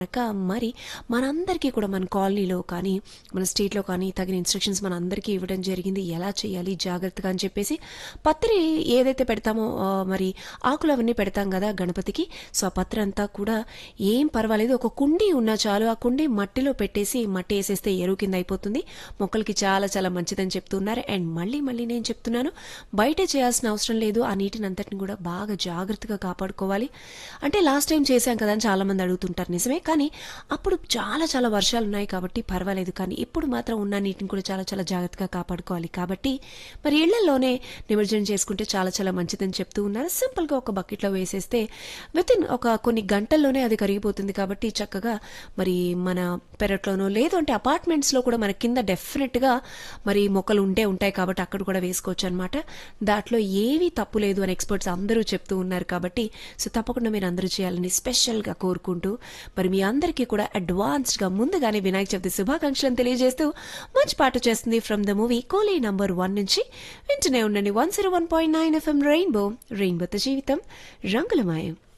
కనుక మరి మనందరికీ కూడా మన కాలనీలో కానీ మన స్టేట్లో కానీ తగిన ఇన్స్ట్రక్షన్స్ మన అందరికీ ఇవ్వడం జరిగింది ఎలా చేయాలి జాగ్రత్తగా అని చెప్పేసి పత్రి ఏదైతే పెడతామో ఆ, మరి ఆకులు అవన్నీ పెడతాం కదా గణపతికి సో ఆ పత్రి అంతా కూడా ఏం పర్వాలేదు ఒక కుండీ ఉన్నా చాలు ఆ కుండీ మట్టిలో పెట్టేసి మట్టి వేసేస్తే ఎరువు కింద అయిపోతుంది మొక్కలకి చాలా చాలా మంచిదని చెప్తున్నారు అండ్ మళ్ళీ మళ్ళీ నేను చెప్తున్నాను బయటే చేయాల్సిన అవసరం లేదు ఆ నీటిని అంతటిని కూడా బాగా జాగ్రత్తగా కాపాడుకోవాలి అంటే లాస్ట్ టైం చేశాం కదా అని చాలా మంది అడుగుతుంటారు నిజమే కానీ అప్పుడు చాలా చాలా వర్షాలు ఉన్నాయి కాబట్టి పర్వాలేదు కానీ ఇప్పుడు మాత్రం ఉన్న నీటిని కూడా చాలా చాలా జాగ్రత్తగా కాపాడుకోవాలి కాబట్టి మరి ఇళ్లలోనే నిమజ్జనం చేసుకుంటే చాలా చాలా మంచిదని చెప్తూ ఉన్నారు సింపుల్గా ఒక బకెట్లో వేసేస్తే విత్ ఇన్ ఒక కొన్ని గంటల్లోనే అది కరిగిపోతుంది కాబట్టి చక్కగా మరి మన పెరట్లోనో లేదు అంటే అపార్ట్మెంట్స్లో కూడా మన కింద డెఫినెట్గా మరి మొక్కలు ఉంటే ఉంటాయి కాబట్టి అక్కడ కూడా వేసుకోవచ్చు అనమాట దాంట్లో ఏవి తప్పు లేదు అని ఎక్స్పర్ట్స్ అందరూ చెప్తూ ఉన్నారు కాబట్టి సో తప్పకుండా మీరు అందరూ చేయాలని స్పెషల్గా కోరుకుంటూ మరి మీ అందరికీ కూడా అడ్వాన్స్డ్గా ముందుగానే వినాయక చవితి శుభాకాంక్షలను తెలియజేస్తూ మంచి పాట చేస్తుంది from the movie Coolie number one నుంచి వింటూనే ఉండండి one zero one point nine FM rainbow రెయిన్బోతో జీవితం రంగులమాయం